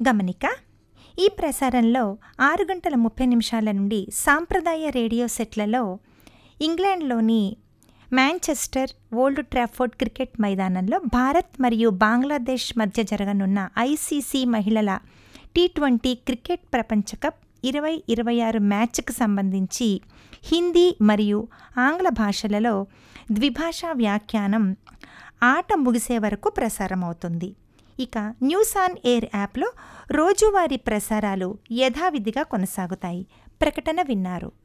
గమనిక ఈ ప్రసారంలో ఆరు గంటల ముప్పై నిమిషాల నుండి సాంప్రదాయ రేడియో సెట్లలో ఇంగ్లాండ్లోని మాంచెస్టర్ ఓల్డ్ ట్రాఫోర్డ్ క్రికెట్ మైదానంలో భారత్ మరియు బంగ్లాదేశ్ మధ్య జరగనున్న ఐసీసీ మహిళల టీ ట్వంటీ క్రికెట్ ప్రపంచ కప్ ఇరవై ఇరవై ఆరు మ్యాచ్కు సంబంధించి హిందీ మరియు ఆంగ్ల భాషలలో ద్విభాషా వ్యాఖ్యానం ఆట ముగిసే వరకు ప్రసారం అవుతుంది ఇక న్యూస్ ఆన్ ఎయిర్ యాప్లో రోజువారీ ప్రసారాలు యథావిధిగా కొనసాగుతాయి ప్రకటన విన్నారు